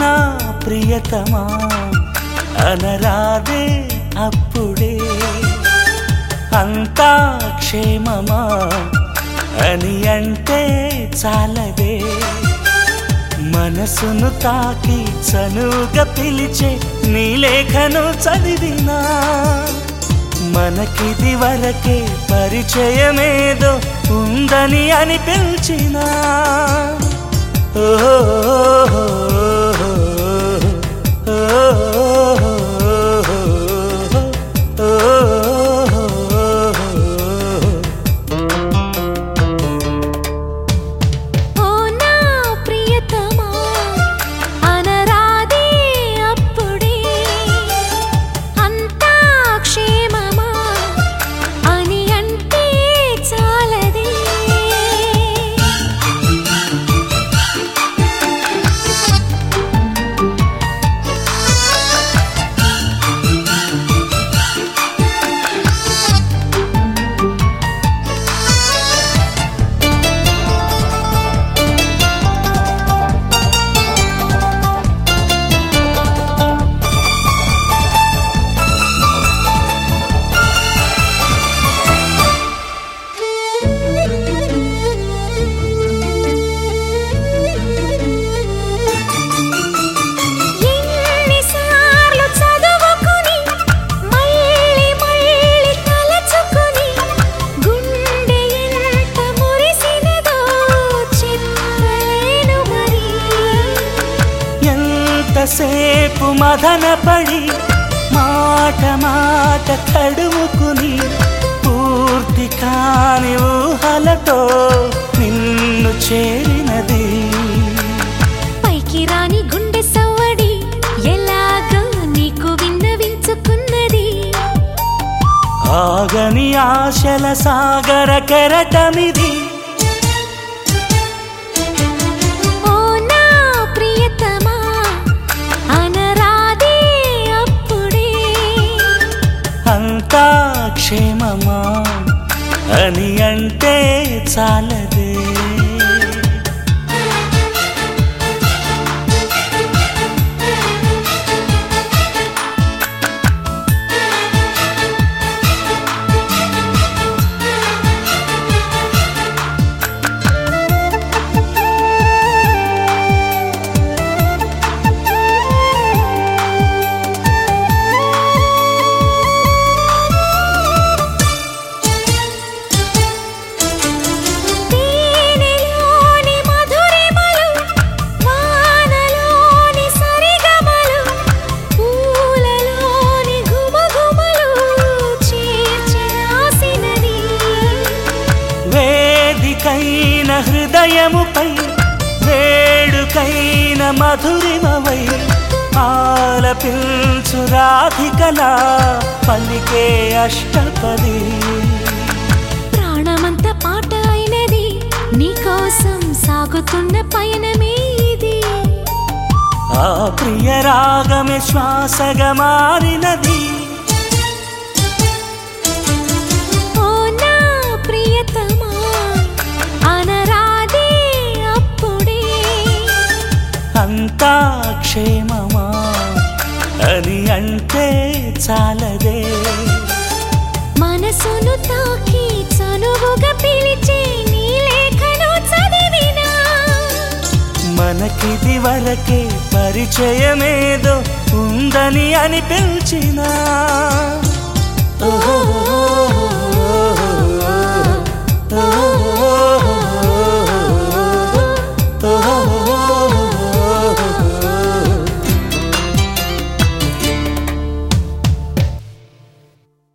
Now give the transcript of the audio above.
నా ప్రియతమా అనరాదే అప్పుడే అంతా క్షేమమా అని అంటే చాలదే మనసును తాకి చనువుగా పిలిచే నీ లేఖను చదివినా మనకిది వరకే పరిచయమేదో ఉందని అనిపించినా ఓ నా ప్రియతమా అనరాదే అప్పుడే అంతా క్షేమమా అని అంటే చాలదే ఎన్నిసార్లు చదువుకుని మళ్ళీ మళ్ళీ తలచుకుని గుండె ఎంత మురిసినదో చెప్పలేను మరి ఎంతసేపు మదనపడి మాట మాట తడుముకుని పూర్తి కాని ఊహలతో నిన్ను చేరినది పైకి రాని గుండె సవ్వడి ఎలాగో నీకు విన్నవించుకున్నది ఆగని ఆశల సాగర కెరటమిది ఓ నా ప్రియతమా అనరాదే అప్పుడే అంతా క్షేమమా అని అంటే చాలదే తేనెలోని మధురిమలు వానలోని సరిగమలు పూలలోని ఘుమఘుమలు చేర్చి రాసినది వేదికైన హృదయముపై వేడుకైన మధురిమవై ఆలపించు రాధికలా పలికే అష్టపది ప్రాణమంత పాట అయినది నీకోసం సాగుతున్న పయనమే ఇది ఆ ప్రియ రాగమే శ్వాసగా మారినది ఓ నా ప్రియతమా అనరాదే అప్పుడే అంతా క్షేమమా అని అంటే చాలదే మనసును తాకి చనువుగా పిలిచే నీ లేఖను చదివినా మనకిది వరకే పరిచయమేదో ఉందని అనిపించినా ఓహో